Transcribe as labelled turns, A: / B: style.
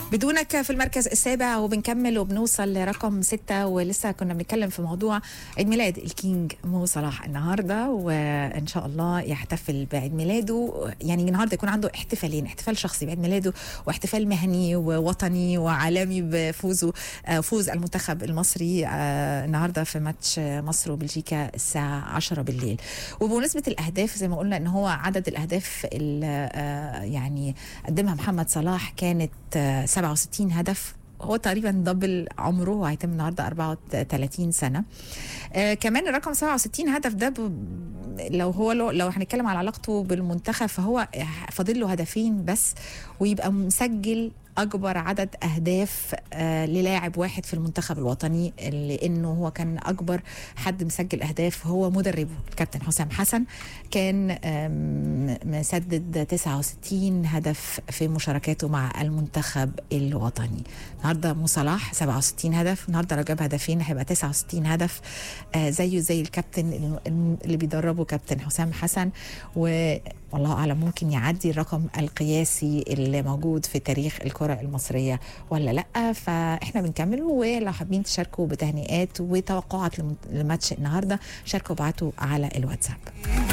A: بدونك في المركز السابع وبنكمل وبنوصل لرقم ستة ولسه كنا بنتكلم في موضوع عيد ميلاد الكينج مو صلاح النهارده وان شاء الله يحتفل بعيد ميلاده يعني النهارده يكون عنده احتفالين احتفال شخصي بعيد ميلاده واحتفال مهني ووطني وعالمي بفوزه آه، فوز المنتخب المصري آه، النهارده في ماتش مصر وبلجيكا الساعه 10 بالليل وبمناسبه الاهداف زي ما قلنا ان هو عدد الاهداف اللي آه، يعني قدمها محمد صلاح كانت آه، 67 هدف هو تقريبا دبل عمره هو هيتم النهارده 34 سنه آه كمان الرقم 67 هدف ده ب... لو هو لو, لو هنتكلم على علاقته بالمنتخب فهو فاضل له هدفين بس ويبقى مسجل اكبر عدد اهداف آه للاعب واحد في المنتخب الوطني لانه هو كان اكبر حد مسجل اهداف هو مدربه الكابتن حسام حسن كان آم، مسدد 69 هدف في مشاركاته مع المنتخب الوطني النهارده مو صلاح 67 هدف النهارده لو جاب هدفين هيبقى 69 هدف آه زيه زي الكابتن اللي بيدربه كابتن حسام حسن و والله اعلم ممكن يعدي الرقم القياسي اللي موجود في تاريخ الكره المصريه ولا لا فاحنا بنكمل ولو حابين تشاركوا بتهنئات وتوقعات لم- لماتش النهارده شاركوا ابعتوا على الواتساب